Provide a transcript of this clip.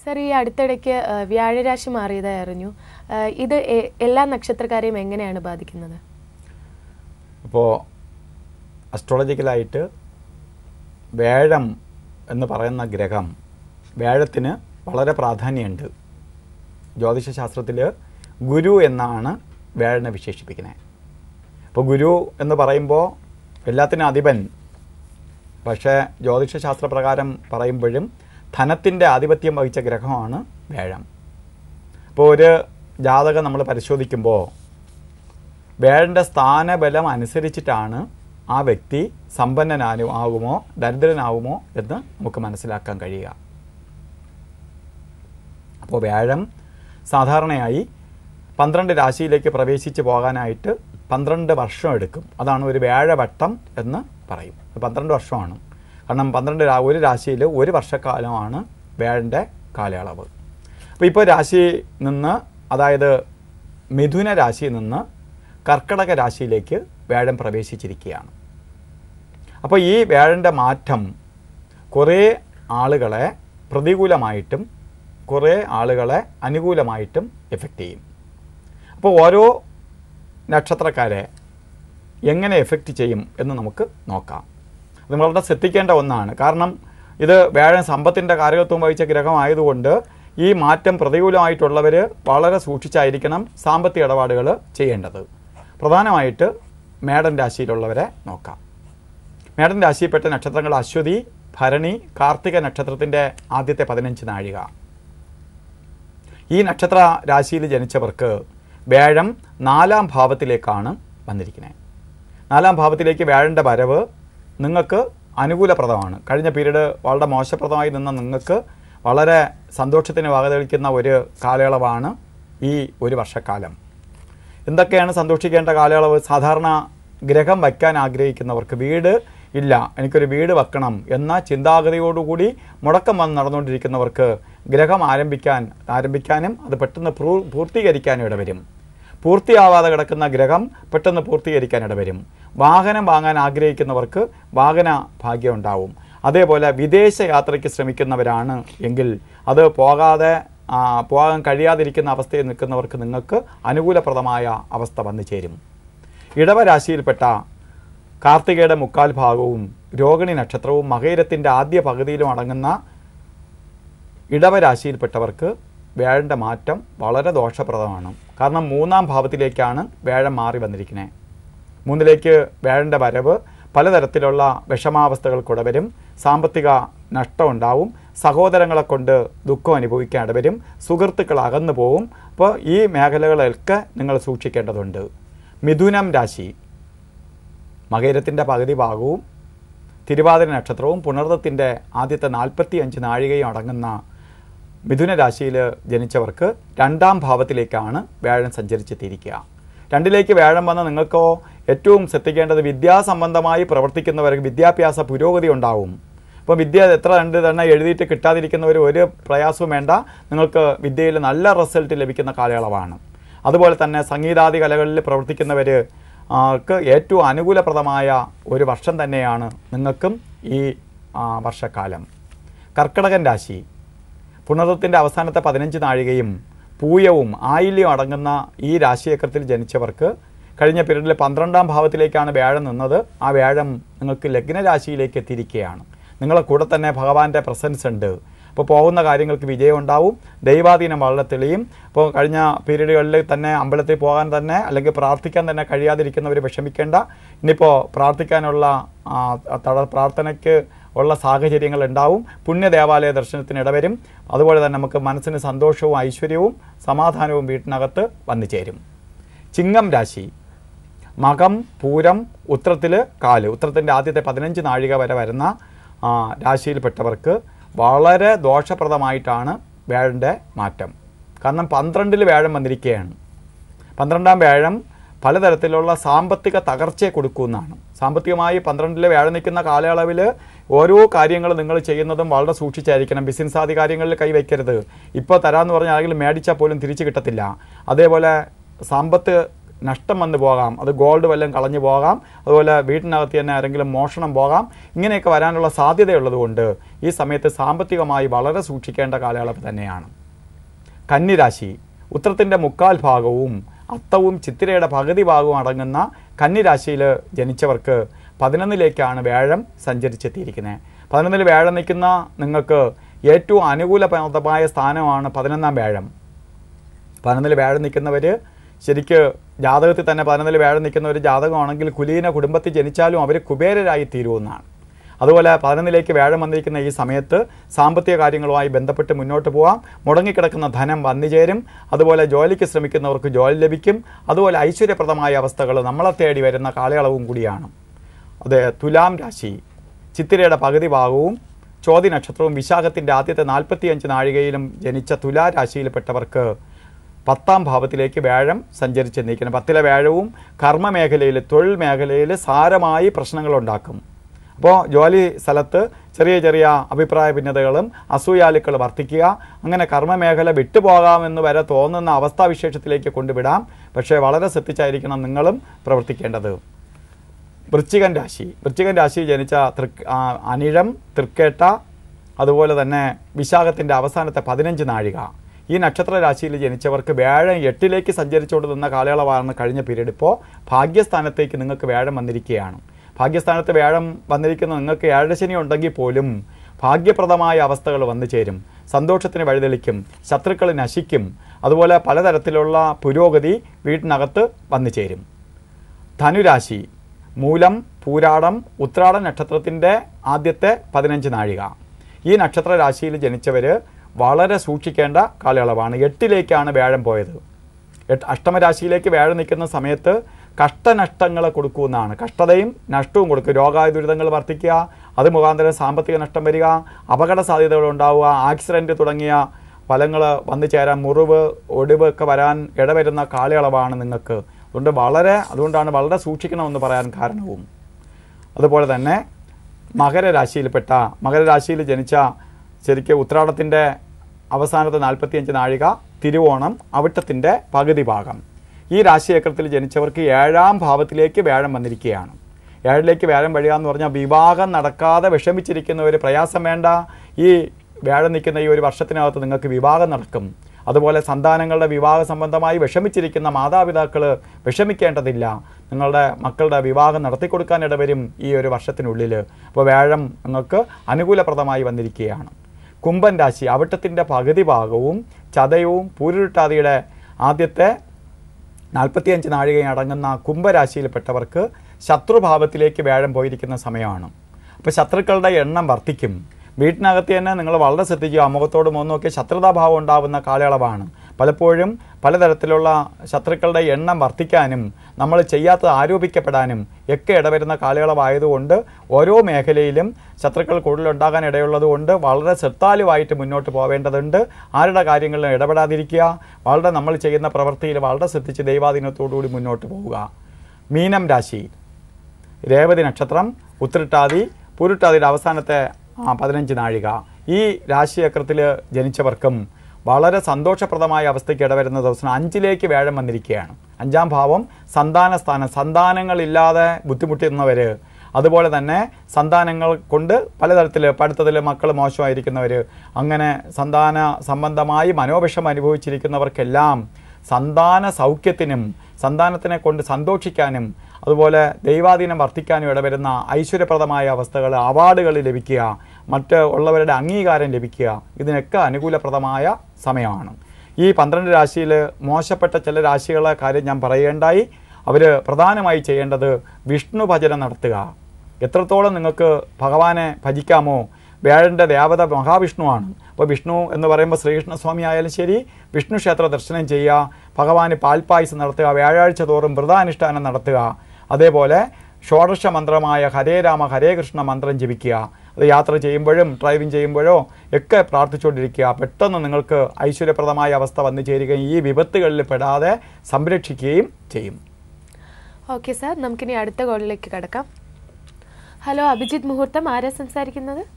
sir ഈ അടുത്തിടയ്ക്ക് ആ, വ്യാഴരാശി മാറിയതായി അറിഞ്ഞു ആ, ഇത് എ- എല്ലാ നക്ഷത്രക്കാരെയും എങ്ങനെയാണ് ബാധിക്കുന്നത് അപ്പോൾ അസ്ട്രോളജിക്കലായിട്ട് വ്യാഴം എന്ന് പറയുന്ന ഗ്രഹം വ്യാഴത്തിന് വളരെ പ്രാധാന്യമുണ്ട് ജ്യോതിഷശാസ്ത്രത്തിൽ ഗുരു എന്നാണ് വ്യാഴനെ വിശേഷിപ്പിക്കുന്നത് അപ്പോൾ ഗുരു എന്ന് പറയുമ്പോൾ എല്ലാത്തിനും അധിപൻ പക്ഷേ ജ്യോതിഷശാസ്ത്ര പ്രകാരം പറയുമ്പോഴും ധനത്തിൻ്റെ ആധിപത്യം വഹിച്ച ഗ്രഹമാണ് വ്യാഴം അപ്പോൾ ഒരു ജാതകം നമ്മൾ പരിശോധിക്കുമ്പോൾ വേഴൻ്റെ സ്ഥാനബലം അനുസരിച്ചിട്ടാണ് ആ വ്യക്തി സമ്പന്നനാനു ആകുമോ ദരിദ്രനാവുമോ എന്ന് നമുക്ക് മനസ്സിലാക്കാൻ കഴിയുക അപ്പോൾ വ്യാഴം സാധാരണയായി പന്ത്രണ്ട് രാശിയിലേക്ക് പ്രവേശിച്ച് പോകാനായിട്ട് പന്ത്രണ്ട് വർഷം എടുക്കും അതാണ് ഒരു വ്യാഴവട്ടം എന്ന് പറയും ഇത് പന്ത്രണ്ട് വർഷമാണ് കാരണം പന്ത്രണ്ട് രാ ഒരു രാശിയിൽ ഒരു വർഷക്കാലമാണ് വ്യാഴൻ്റെ കാലയളവ് അപ്പോൾ ഇപ്പോൾ രാശി നിന്ന് അതായത് മിഥുന രാശിയിൽ നിന്ന് കർക്കടക രാശിയിലേക്ക് വ്യാഴം പ്രവേശിച്ചിരിക്കുകയാണ് അപ്പോൾ ഈ വ്യാഴൻ്റെ മാറ്റം കുറേ ആളുകളെ പ്രതികൂലമായിട്ടും കുറേ ആളുകളെ അനുകൂലമായിട്ടും എഫക്റ്റ് ചെയ്യും അപ്പോൾ ഓരോ നക്ഷത്രക്കാരെ എങ്ങനെ എഫക്റ്റ് ചെയ്യും എന്ന് നമുക്ക് നോക്കാം അത് വളരെ ശ്രദ്ധിക്കേണ്ട ഒന്നാണ് കാരണം ഇത് വ്യാഴം സമ്പത്തിൻ്റെ കാരകത്വം വഹിച്ച ഗ്രഹമായതുകൊണ്ട് ഈ മാറ്റം പ്രതികൂലമായിട്ടുള്ളവർ വളരെ സൂക്ഷിച്ചായിരിക്കണം സാമ്പത്തിക ഇടപാടുകൾ ചെയ്യേണ്ടത് പ്രധാനമായിട്ട് മേടൻ രാശിയിലുള്ളവരെ നോക്കാം മേടൻ രാശിയിൽപ്പെട്ട നക്ഷത്രങ്ങൾ അശ്വതി ഭരണി കാർത്തിക നക്ഷത്രത്തിൻ്റെ ആദ്യത്തെ പതിനഞ്ച് നാഴിക ഈ നക്ഷത്ര രാശിയിൽ ജനിച്ചവർക്ക് വ്യാഴം നാലാം ഭാവത്തിലേക്കാണ് വന്നിരിക്കുന്നത് നാലാം ഭാവത്തിലേക്ക് വ്യാഴൻ്റെ വരവ് നിങ്ങൾക്ക് അനുകൂലപ്രദമാണ് കഴിഞ്ഞ പീരീഡ് വളരെ മോശപ്രദമായി നിന്ന നിങ്ങൾക്ക് വളരെ സന്തോഷത്തിന് വകതെളിക്കുന്ന ഒരു കാലയളവാണ് ഈ ഒരു വർഷക്കാലം എന്തൊക്കെയാണ് സന്തോഷിക്കേണ്ട കാലയളവ് സാധാരണ ഗ്രഹം വയ്ക്കാൻ ആഗ്രഹിക്കുന്നവർക്ക് വീട് ഇല്ല എനിക്കൊരു വീട് വെക്കണം എന്ന ചിന്താഗതിയോടുകൂടി മുടക്കം വന്ന് നടന്നുകൊണ്ടിരിക്കുന്നവർക്ക് ഗ്രഹം ആരംഭിക്കാൻ ആരംഭിക്കാനും അത് പെട്ടെന്ന് പ്രൂ- പൂർത്തീകരിക്കാനും ഇടവരും പൂർത്തിയാവാതെ കിടക്കുന്ന ഗ്രഹം പെട്ടെന്ന് പൂർത്തീകരിക്കാൻ ഇടവരും വാഹനം വാങ്ങാൻ ആഗ്രഹിക്കുന്നവർക്ക് വാഹന ഭാഗ്യം ഉണ്ടാവും അതേപോലെ വിദേശ യാത്രയ്ക്ക് ശ്രമിക്കുന്നവരാണ് എങ്കിൽ അത് പോകാതെ ആ, പോകാൻ കഴിയാതിരിക്കുന്ന അവസ്ഥയിൽ നിൽക്കുന്നവർക്ക് നിങ്ങൾക്ക് അനുകൂലപ്രദമായ അവസ്ഥ വന്നു ചേരും ഇടവരാശിയിൽപ്പെട്ട കാർത്തികയുടെ മുക്കാൽ ഭാഗവും രോഹിണി നക്ഷത്രവും മകയിരത്തിൻ്റെ ആദ്യ പകുതിയിലും അടങ്ങുന്ന ഇടവരാശിയിൽപ്പെട്ടവർക്ക് വ്യാഴൻ്റെ മാറ്റം വളരെ ദോഷപ്രദമാണ് കാരണം മൂന്നാം ഭാവത്തിലേക്കാണ് വ്യാഴം മാറി വന്നിരിക്കുന്നത് മൂന്നിലേക്ക് വ്യാഴൻ്റെ വരവ് പലതരത്തിലുള്ള വിഷമാവസ്ഥകൾക്കിടവരും സാമ്പത്തിക നഷ്ടം ഉണ്ടാവും സഹോദരങ്ങളെ കൊണ്ട് ദുഃഖം അനുഭവിക്കാൻ ഇടവരും സുഹൃത്തുക്കൾ അകന്നു പോവും അപ്പോൾ ഈ മേഖലകളൊക്കെ നിങ്ങൾ സൂക്ഷിക്കേണ്ടതുണ്ട് മിഥുനം രാശി മകരത്തിൻ്റെ പകുതി ഭാഗവും തിരുവാതിര നക്ഷത്രവും പുണർദത്തിൻ്റെ ആദ്യത്തെ നാൽപ്പത്തി അഞ്ച് നാഴികയും അടങ്ങുന്ന മിഥുന രാശിയിൽ ജനിച്ചവർക്ക് രണ്ടാം ഭാവത്തിലേക്കാണ് വ്യാഴം സഞ്ചരിച്ചെത്തിയിരിക്കുക രണ്ടിലേക്ക് വ്യാഴം വന്ന നിങ്ങൾക്കോ ഏറ്റവും ശ്രദ്ധിക്കേണ്ടത് വിദ്യാസംബന്ധമായി പ്രവർത്തിക്കുന്നവർക്ക് വിദ്യാഭ്യാസ പുരോഗതി ഉണ്ടാവും ഇപ്പോൾ വിദ്യ എത്ര രണ്ട് തന്നെ എഴുതിയിട്ട് കിട്ടാതിരിക്കുന്നവർ ഒരു പ്രയാസവും വേണ്ട നിങ്ങൾക്ക് വിദ്യയിൽ നല്ല റിസൾട്ട് ലഭിക്കുന്ന കാലയളവാണ് അതുപോലെ തന്നെ സംഗീതാദി കലകളിൽ പ്രവർത്തിക്കുന്നവർ ക്ക് ഏറ്റവും അനുകൂലപ്രദമായ ഒരു വർഷം തന്നെയാണ് നിങ്ങൾക്കും ഈ ആ, വർഷക്കാലം കർക്കിടകൻ രാശി പുണർത്തിൻ്റെ അവസാനത്തെ പതിനഞ്ച് നാഴികയും പൂയവും ആയില്യവും അടങ്ങുന്ന ഈ രാശിചക്രത്തിൽ ജനിച്ചവർക്ക് കഴിഞ്ഞ പീരീഡിൽ പന്ത്രണ്ടാം ഭാവത്തിലേക്കാണ് വ്യാഴം നിന്നത് ആ വ്യാഴം നിങ്ങൾക്ക് ലഗ്നരാശിയിലേക്ക് എത്തിയിരിക്കുകയാണ് നിങ്ങളെ കൂടെ തന്നെ ഭഗവാന്റെ പ്രസൻസ് ഉണ്ട് അപ്പോൾ പോകുന്ന കാര്യങ്ങൾക്ക് വിജയം ഉണ്ടാവും ദൈവാധീനം വളരെ തെളിയും ഇപ്പോൾ കഴിഞ്ഞ പീരീഡുകളിൽ തന്നെ അമ്പലത്തിൽ പോകാൻ തന്നെ അല്ലെങ്കിൽ പ്രാർത്ഥിക്കാൻ തന്നെ കഴിയാതിരിക്കുന്നവർ വിഷമിക്കേണ്ട ഇനിയിപ്പോൾ പ്രാർത്ഥിക്കാനുള്ള ആ, തട പ്രാർത്ഥനയ്ക്ക് ഉള്ള സാഹചര്യങ്ങൾ ഉണ്ടാവും പുണ്യ ദേവാലയ ദർശനത്തിന് ഇടവരും അതുപോലെ തന്നെ നമുക്ക് മനസ്സിന് സന്തോഷവും ഐശ്വര്യവും സമാധാനവും വീട്ടിനകത്ത് വന്നു ചേരും ചിങ്ങം രാശി മകം പൂരം ഉത്രത്തിൽ കാല് ഉത്രത്തിൻ്റെ ആദ്യത്തെ പതിനഞ്ച് നാഴിക വരെ വരുന്ന ആ, രാശിയിൽപ്പെട്ടവർക്ക് വളരെ ദോഷപ്രദമായിട്ടാണ് വ്യാഴൻ്റെ മാറ്റം കാരണം പന്ത്രണ്ടിൽ വ്യാഴം വന്നിരിക്കുകയാണ് പന്ത്രണ്ടാം വ്യാഴം പലതരത്തിലുള്ള സാമ്പത്തിക തകർച്ചയെ കൊടുക്കുമെന്നാണ് സാമ്പത്തികമായി പന്ത്രണ്ടിലെ വ്യാഴം നിൽക്കുന്ന കാലയളവിൽ ഓരോ കാര്യങ്ങൾ നിങ്ങൾ ചെയ്യുന്നതും വളരെ സൂക്ഷിച്ചായിരിക്കണം ബിസിനസ് ആദി കാര്യങ്ങളിൽ കൈവയ്ക്കരുത് ഇപ്പോൾ തരാമെന്ന് പറഞ്ഞാൽ ആരെങ്കിലും മേടിച്ചാൽ പോലും തിരിച്ചു കിട്ടത്തില്ല അതേപോലെ സമ്പത്ത് നഷ്ടം വന്നു പോകാം അത് ഗോൾഡ് വല്ലതും കളഞ്ഞു പോകാം അതുപോലെ വീട്ടിനകത്ത് തന്നെ ആരെങ്കിലും മോഷണം പോകാം ഇങ്ങനെയൊക്കെ വരാനുള്ള സാധ്യതയുള്ളതുകൊണ്ട് ഈ സമയത്ത് സാമ്പത്തികമായി വളരെ സൂക്ഷിക്കേണ്ട കാലയളവ് തന്നെയാണ് കന്നിരാശി ഉത്രത്തിൻ്റെ മുക്കാൽ ഭാഗവും അത്തവും ചിത്തിരയുടെ പകുതി ഭാഗവും അടങ്ങുന്ന കന്നിരാശിയിൽ ജനിച്ചവർക്ക് പതിനൊന്നിലേക്കാണ് വ്യാഴം സഞ്ചരിച്ചെത്തിയിരിക്കുന്നത് പതിനൊന്നിൽ വ്യാഴം നിൽക്കുന്ന നിങ്ങൾക്ക് ഏറ്റവും അനുകൂലപ്രദമായ സ്ഥാനമാണ് പതിനൊന്നാം വ്യാഴം പതിനൊന്നിൽ വ്യാഴം നിൽക്കുന്നവർ ശരിക്ക് ജാതകത്തിൽ തന്നെ പതിനൊന്നിൽ വ്യാഴം നിൽക്കുന്ന ഒരു ജാതകമാണെങ്കിൽ കുലീന കുടുംബത്തിൽ ജനിച്ചാലും അവർ കുബേരരായി തീരുമെന്നാണ് അതുപോലെ പതിനൊന്നിലേക്ക് വ്യാഴം വന്നിരിക്കുന്ന ഈ സമയത്ത് സാമ്പത്തിക കാര്യങ്ങളുമായി ബന്ധപ്പെട്ട് മുന്നോട്ട് പോകാം മുടങ്ങിക്കിടക്കുന്ന ധനം വന്നു ചേരും അതുപോലെ ജോലിക്ക് ശ്രമിക്കുന്നവർക്ക് ജോലി ലഭിക്കും അതുപോലെ ഐശ്വര്യപ്രദമായ അവസ്ഥകൾ നമ്മളെ തേടി വരുന്ന കാലയളവും കൂടിയാണ് അത് തുലാം രാശി ചിത്തിരയുടെ പകുതി ഭാഗവും ചോതി നക്ഷത്രവും വിശാഖത്തിൻ്റെ ആദ്യത്തെ നാൽപ്പത്തിയഞ്ച് നാഴികയിലും ജനിച്ച തുലാ രാശിയിൽപ്പെട്ടവർക്ക് പത്താം ഭാവത്തിലേക്ക് വ്യാഴം സഞ്ചരിച്ച് നീക്കണം പത്തിലെ വ്യാഴവും കർമ്മ മേഖലയിൽ തൊഴിൽ മേഖലയിൽ സാരമായി പ്രശ്നങ്ങളുണ്ടാക്കും അപ്പോൾ ജോലി സ്ഥലത്ത് ചെറിയ ചെറിയ അഭിപ്രായ ഭിന്നതകളും അസൂയാലുക്കൾ വർദ്ധിക്കുക അങ്ങനെ കർമ്മമേഖല വിട്ടുപോകാമെന്ന് വരെ തോന്നുന്ന അവസ്ഥാവിശേഷത്തിലേക്ക് കൊണ്ടുവിടാം പക്ഷേ വളരെ ശ്രദ്ധിച്ചായിരിക്കണം നിങ്ങളും പ്രവർത്തിക്കേണ്ടത് വൃശ്ചികൻ രാശി വൃശ്ചികൻ രാശി ജനിച്ച തൃ ആ, അനിഴം തൃക്കേട്ട അതുപോലെ തന്നെ വിശാഖത്തിൻ്റെ അവസാനത്തെ പതിനഞ്ച് നാഴിക ഈ നക്ഷത്ര രാശിയിൽ ജനിച്ചവർക്ക് വ്യാഴം എട്ടിലേക്ക് സഞ്ചരിച്ചുകൊണ്ട് നിന്ന കാലയളവാണ് കഴിഞ്ഞ പീരീഡ് ഇപ്പോൾ ഭാഗ്യസ്ഥാനത്തേക്ക് നിങ്ങൾക്ക് വ്യാഴം വന്നിരിക്കുകയാണ് ഭാഗ്യസ്ഥാനത്ത് വ്യാഴം വന്നിരിക്കുന്ന നിങ്ങൾക്ക് ഏഴശനി ഉണ്ടെങ്കിൽ പോലും ഭാഗ്യപ്രദമായ അവസ്ഥകൾ വന്നു ചേരും സന്തോഷത്തിന് വഴിതെളിക്കും ശത്രുക്കൾ നശിക്കും അതുപോലെ പലതരത്തിലുള്ള പുരോഗതി വീട്ടിനകത്ത് വന്നു ചേരും ധനുരാശി മൂലം പൂരാടം ഉത്രാട നക്ഷത്രത്തിൻ്റെ ആദ്യത്തെ പതിനഞ്ച് നാഴിക ഈ നക്ഷത്ര രാശിയിൽ ജനിച്ചവർ വളരെ സൂക്ഷിക്കേണ്ട കാലയളവാണ് എട്ടിലേക്കാണ് വ്യാഴം പോയത് എട്ട് അഷ്ടമരാശിയിലേക്ക് വ്യാഴം നിൽക്കുന്ന സമയത്ത് കഷ്ടനഷ്ടങ്ങൾ കൊടുക്കുമെന്നാണ് കഷ്ടതയും നഷ്ടവും കൊടുക്കും രോഗായ ദുരിതങ്ങൾ വർദ്ധിക്കുക അത് മുഖാന്തരം സാമ്പത്തിക നഷ്ടം വരിക അപകട സാധ്യതകൾ ഉണ്ടാവുക ആക്സിഡൻറ്റ് തുടങ്ങിയ ഫലങ്ങൾ വന്നു ചേരാൻ മുറിവ് ഒടിവ് ഒക്കെ വരാൻ ഇടവരുന്ന കാലയളവാണ് നിങ്ങൾക്ക് അതുകൊണ്ട് വളരെ അതുകൊണ്ടാണ് വളരെ സൂക്ഷിക്കണമെന്ന് പറയാൻ കാരണവും അതുപോലെ തന്നെ മകരരാശിയിൽപ്പെട്ട മകരരാശിയിൽ ജനിച്ച ശരിക്കും ഉത്രാടത്തിൻ്റെ അവസാനത്തെ നാൽപ്പത്തിയഞ്ച് നാഴിക തിരുവോണം അവിട്ടത്തിൻ്റെ പകുതി ഭാഗം ഈ രാശിചക്രത്തിൽ ജനിച്ചവർക്ക് ഏഴാം ഭാവത്തിലേക്ക് വ്യാഴം വന്നിരിക്കുകയാണ് ഏഴിലേക്ക് വ്യാഴം വഴിക എന്ന് പറഞ്ഞാൽ വിവാഹം നടക്കാതെ വിഷമിച്ചിരിക്കുന്ന ഒരു പ്രയാസം വേണ്ട ഈ വ്യാഴം നിൽക്കുന്ന ഈ ഒരു വർഷത്തിനകത്ത് നിങ്ങൾക്ക് വിവാഹം നടക്കും അതുപോലെ സന്താനങ്ങളുടെ വിവാഹ സംബന്ധമായി വിഷമിച്ചിരിക്കുന്ന മാതാപിതാക്കൾ വിഷമിക്കേണ്ടതില്ല നിങ്ങളുടെ മക്കളുടെ വിവാഹം നടത്തിക്കൊടുക്കാൻ ഇടവരും ഈ ഒരു വർഷത്തിനുള്ളിൽ അപ്പോൾ വ്യാഴം നിങ്ങൾക്ക് അനുകൂലപ്രദമായി വന്നിരിക്കുകയാണ് കുംഭൻ രാശി അവിട്ടത്തിൻ്റെ പകുതി ഭാഗവും ചതയവും പൂരുരുട്ടാതിയുടെ ആദ്യത്തെ നാൽപ്പത്തിയഞ്ച് നാഴികയും അടങ്ങുന്ന കുംഭരാശിയിൽപ്പെട്ടവർക്ക് ശത്രുഭാവത്തിലേക്ക് വ്യാഴം പോയിരിക്കുന്ന സമയമാണ് അപ്പോൾ ശത്രുക്കളുടെ എണ്ണം വർദ്ധിക്കും വീട്ടിനകത്ത് തന്നെ നിങ്ങൾ വളരെ ശ്രദ്ധിക്കുക മുഖത്തോട് മുഖമൊക്കെ ശത്രുതാഭാവം ഉണ്ടാവുന്ന കാലയളവാണ് പലപ്പോഴും പലതരത്തിലുള്ള ശത്രുക്കളുടെ എണ്ണം വർദ്ധിക്കാനും നമ്മൾ ചെയ്യാത്തത് ആരോപിക്കപ്പെടാനും ഒക്കെ ഇടവരുന്ന കാലയളവായതുകൊണ്ട് ഓരോ മേഖലയിലും ശത്രുക്കൾ കൂടുതലുണ്ടാകാൻ ഇടയുള്ളതുകൊണ്ട് വളരെ ശ്രദ്ധാലുവായിട്ട് മുന്നോട്ട് പോവേണ്ടതുണ്ട് ആരുടെ കാര്യങ്ങളിലും ഇടപെടാതിരിക്കുക വളരെ നമ്മൾ ചെയ്യുന്ന പ്രവൃത്തിയിൽ വളരെ ശ്രദ്ധിച്ച് ദൈവാധീനത്തോടുകൂടി മുന്നോട്ട് പോവുക മീനം രാശി രേവതി നക്ഷത്രം ഉത്രട്ടാതി പുരുട്ടാതിയുടെ അവസാനത്തെ ആ, പതിനഞ്ച് നാഴിക ഈ രാശിചക്രത്തിൽ ജനിച്ചവർക്കും വളരെ സന്തോഷപ്രദമായ അവസ്ഥയ്ക്ക് ഇടവരുന്ന ദിവസം അഞ്ചിലേക്ക് വ്യാഴം വന്നിരിക്കുകയാണ് അഞ്ചാം ഭാവം സന്താന സ്ഥാനം സന്താനങ്ങളില്ലാതെ ബുദ്ധിമുട്ടുന്നവർ അതുപോലെ തന്നെ സന്താനങ്ങൾ കൊണ്ട് പലതരത്തിൽ പഠിത്തത്തിൽ മക്കൾ മോശമായിരിക്കുന്നവർ അങ്ങനെ സന്താന സംബന്ധമായി മനോവിഷം അനുഭവിച്ചിരിക്കുന്നവർക്കെല്ലാം സന്താന സൗഖ്യത്തിനും സന്താനത്തിനെ കൊണ്ട് സന്തോഷിക്കാനും അതുപോലെ ദൈവാധീനം വർദ്ധിക്കാനും ഇടവരുന്ന ഐശ്വര്യപ്രദമായ അവസ്ഥകൾ അവാർഡുകൾ ലഭിക്കുക മറ്റ് ഉള്ളവരുടെ അംഗീകാരം ലഭിക്കുക ഇതിനൊക്കെ അനുകൂലപ്രദമായ സമയമാണ് ഈ പന്ത്രണ്ട് രാശിയിൽ മോശപ്പെട്ട ചില രാശികളെ കാര്യം ഞാൻ പറയേണ്ടായി അവർ പ്രധാനമായി ചെയ്യേണ്ടത് വിഷ്ണു ഭജനം നടത്തുക എത്രത്തോളം നിങ്ങൾക്ക് ഭഗവാനെ ഭജിക്കാമോ വ്യാഴൻ്റെ ദേവത മഹാവിഷ്ണുവാണ് അപ്പോൾ വിഷ്ണു എന്ന് പറയുമ്പോൾ ശ്രീകൃഷ്ണസ്വാമി ആയാലും ശരി വിഷ്ണു ക്ഷേത്ര ദർശനം ചെയ്യുക ഭഗവാന് പാൽപ്പായസം നടത്തുക വ്യാഴാഴ്ച തോറും വ്രതാനുഷ്ഠാനം നടത്തുക അതേപോലെ ഷോഡശ മന്ത്രമായ ഹരേ രാമ ഹരേ കൃഷ്ണ മന്ത്രം ജപിക്കുക അത് യാത്ര ചെയ്യുമ്പോഴും ഡ്രൈവിംഗ് ചെയ്യുമ്പോഴോ ഒക്കെ പ്രാർത്ഥിച്ചുകൊണ്ടിരിക്കുക പെട്ടെന്ന് നിങ്ങൾക്ക് ഐശ്വര്യപ്രദമായ അവസ്ഥ വന്നു ചേരുകയും ഈ വിപത്തുകളിൽ പെടാതെ സംരക്ഷിക്കുകയും ചെയ്യും ഓക്കെ സാർ നമുക്കിനി അടുത്ത കോളിലേക്ക് കടക്കാം ഹലോ അഭിജിത്ത് മുഹൂർത്തം ആരാ സംസാരിക്കുന്നത്